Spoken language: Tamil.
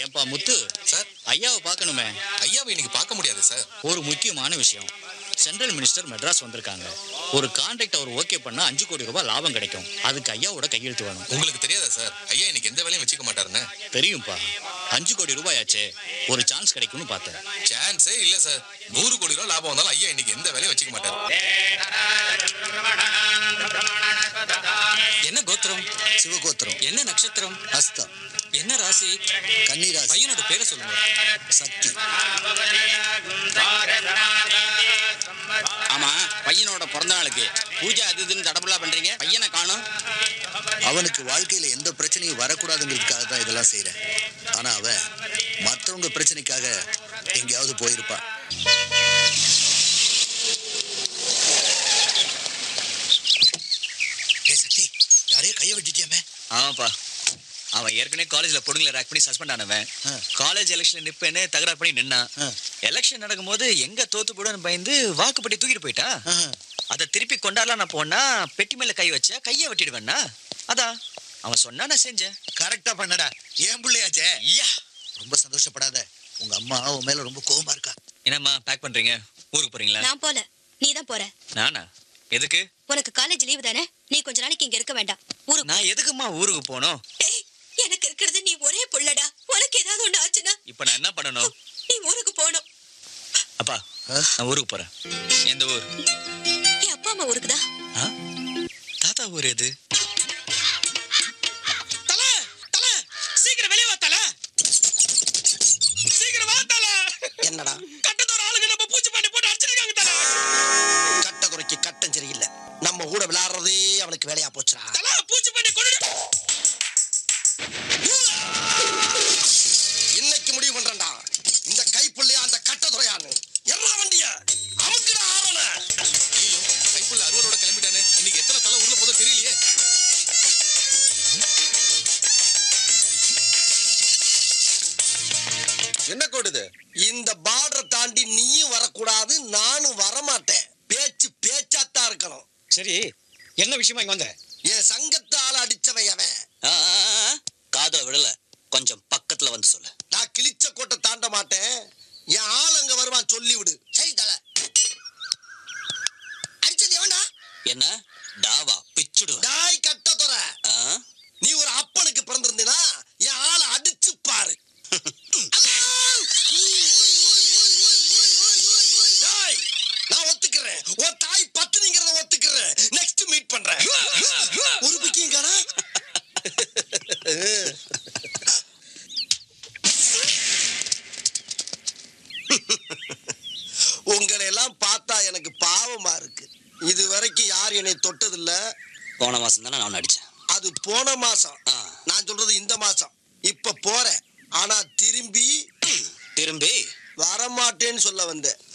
ஏன்பா முத்து சார் ஐயாவை பார்க்கணுமே ஐயாவை இன்னைக்கு பார்க்க முடியாது சார் ஒரு முக்கியமான விஷயம் சென்ட்ரல் மினிஸ்டர் மெட்ராஸ் வந்திருக்காங்க ஒரு கான்ட்ராக்ட் அவர் ஓகே பண்ணா அஞ்சு கோடி ரூபாய் லாபம் கிடைக்கும் அதுக்கு ஐயாவோட கையெழுத்து வேணும் உங்களுக்கு தெரியாதா சார் ஐயா இன்னைக்கு எந்த வேலையும் வச்சுக்க மாட்டாருன்னு தெரியும்பா அஞ்சு கோடி ரூபாய் ஆச்சே ஒரு சான்ஸ் கிடைக்கும்னு பார்த்தேன் சான்ஸே இல்ல சார் நூறு கோடி ரூபாய் லாபம் வந்தாலும் ஐயா இன்னைக்கு எந்த வேலையும் வச்சுக்க மாட்டாரு என்ன கோத்திரம் சிவகோத்திரம் என்ன நட்சத்திரம் அஸ்தம் என்ன ராசி கன்னிராசி பையனோட பேரை சொல்லுங்க சக்தி ஆமா பையனோட பிறந்த நாளுக்கு பூஜை அது இதுன்னு தடபுலா பண்றீங்க பையனை காணும் அவனுக்கு வாழ்க்கையில எந்த பிரச்சனையும் வரக்கூடாதுங்கிறதுக்காக தான் இதெல்லாம் செய்றேன் ஆனா அவன் மத்தவங்க பிரச்சனைக்காக எங்கேயாவது போயிருப்பான் ஏய் சக்தி யாரையோ கைய வெட்டிட்டியாமே ஆமாப்பா அவன் ஏற்கனவே காலேஜ்ல பொண்ணுங்களை ரேக் பண்ணி சஸ்பெண்ட் ஆனவன் ஆ. காலேஜ் எலெக்ஷன் நிப்பேன்னு தகராறு பண்ணி நின்னான் ஆ. எலெக்ஷன் நடக்கும்போது எங்க தோத்து போடுன்னு பயந்து வாக்குப்பட்டி தூக்கிட்டு போயிட்டா ஆஹா. அதை திருப்பி கொண்டாடலாம் நான் போனா பெட்டி மேல கை வச்சா கையை வெட்டிடுவேன்னா அதான் அவன் சொன்னா நான் செஞ்சேன் கரெக்டா பண்ணடா ஏன் பிள்ளையாச்சே ஐயா ரொம்ப சந்தோஷப்படாத உங்க அம்மா உன் மேல ரொம்ப கோவமா இருக்கா என்னம்மா பேக் பண்றீங்க ஊருக்கு போறீங்களா நான் போல நீ தான் போற நானா எதுக்கு உனக்கு காலேஜ் லீவு தானே நீ கொஞ்ச நாளைக்கு இங்க இருக்க வேண்டாம் ஊருக்கு நான் எதுக்கும்மா ஊருக்கு போகணும் டேய், எனக்கு இருக்கிறது நீ ஒரே புள்ளடா உனக்கு ஏதாவது ஒண்ணு ஆச்சுன்னா இப்போ நான் என்ன பண்ணணும் நீ ஊருக்கு போகணும் அப்பா ஆ? நான் ஊருக்கு போறேன் எந்த ஊர் என் அப்பா அம்மா ஊருக்கு தான் ஆ? தாத்தா ஊர் எது சீக்கிரம் வெளியே வா தல சீக்கிரம் வா தல என்னடா கட்டத்தோட ஆளுங்க நம்ம பூச்சி பண்ணி போட்டு அடிச்சிருக்காங்க தல கட்ட குறைக்கு கட்டம் சரியில்லை நம்ம கூட விளையாடுறதே அவனுக்கு வேலையா போச்சுடா தல பூச்சி பண்ணி கொண்டு இன்னைக்கு முடிவு பண்றேன்டா இந்த கைப்புள்ளையா அந்த கட்டத்துறையான்னு என்ன வண்டிய அமுக்குடா ஆவன ஐயோ கைப்புள்ள அறுவரோட கிளம்பிட்டானே இன்னைக்கு எத்தனை தலை உள்ள போதோ தெரியலையே என்ன கோடுது இந்த பார்டரை தாண்டி நீயும் வரக்கூடாது நானும் வரமாட்டேன் பேச்சு பேச்சாத்தான் இருக்கணும் சரி என்ன விஷயமா இங்க வந்த என் சங்கத்தால அடிச்சவன் அவன் காதல விடல கொஞ்சம் பக்கத்துல வந்து சொல்லு நான் கிழிச்ச கோட்டை தாண்ட மாட்டேன் என் ஆள் அங்க வருவான் சொல்லி விடு சரி தல அடிச்சது எவன்டா என்ன டாவா பிச்சுடு டாய் கட்டத்துறை நீ ஒரு அப்பனுக்கு பிறந்திருந்தீனா என் ஆளை அடிச்சு பாரு அம்மா! ஊய், ஊய், ஊய், ஊய், ஊய், ஊய், ஊய், ஊய், ஊய். டேய், நான் ஒத்துக்கிறேன் உன் தாய் பத்துனிங்கிறத ஒத்துக்கிறேன் நெக்ஸ்ட் மீட் பண்றேன் ஒரு பிக்கியும் காணா உங்களை எல்லாம் பார்த்தா எனக்கு பாவமா இருக்கு இது வரைக்கும் யார் என்னை தொட்டதில்ல போன மாசம் தானே நான் அடிச்சேன் அது போன மாசம் ஆ. நான் சொல்றது இந்த மாசம் இப்ப போறேன் ஆனா திரும்பி திரும்பி வரமாட்டேன்னு சொல்ல வந்தேன்